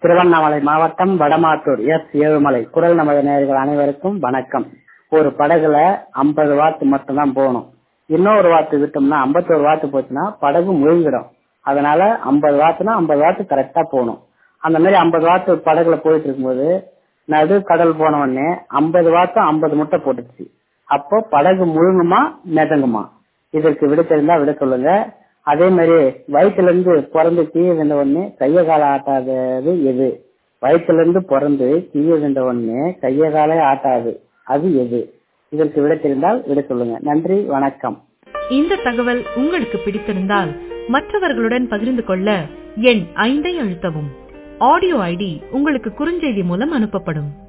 திருவண்ணாமலை மாவட்டம் வடமாத்தூர் எஸ் ஏழுமலை குரல் நமது நேயர்கள் அனைவருக்கும் வணக்கம் ஒரு படகுல ஐம்பது வாத்து மட்டும்தான் போகணும் இன்னொரு வாத்து விட்டோம்னா ஐம்பத்தோரு வாத்து போச்சுன்னா படகு முழுங்கிடும் அதனால ஐம்பது வாத்துனா ஐம்பது வாத்து கரெக்டா போகணும் அந்த மாதிரி ஐம்பது வாத்து படகுல போயிட்டு இருக்கும்போது நடு கடல் போன உடனே ஐம்பது வாத்து ஐம்பது முட்டை போட்டுச்சு அப்போ படகு முழுங்குமா மிதங்குமா இதற்கு விட தெரிந்தா விட சொல்லுங்க அதே மாதிரி வயிற்றுல இருந்து பிறந்து கீழே விழுந்த உடனே கைய கால ஆட்டாதது எது வயிற்றுல இருந்து பிறந்து கீழே விழுந்த உடனே கைய காலே ஆட்டாது அது எது இதற்கு விட தெரிந்தால் விட சொல்லுங்க நன்றி வணக்கம் இந்த தகவல் உங்களுக்கு பிடித்திருந்தால் மற்றவர்களுடன் பகிர்ந்து கொள்ள எண் ஐந்தை அழுத்தவும் ஆடியோ ஐடி உங்களுக்கு குறுஞ்செய்தி மூலம் அனுப்பப்படும்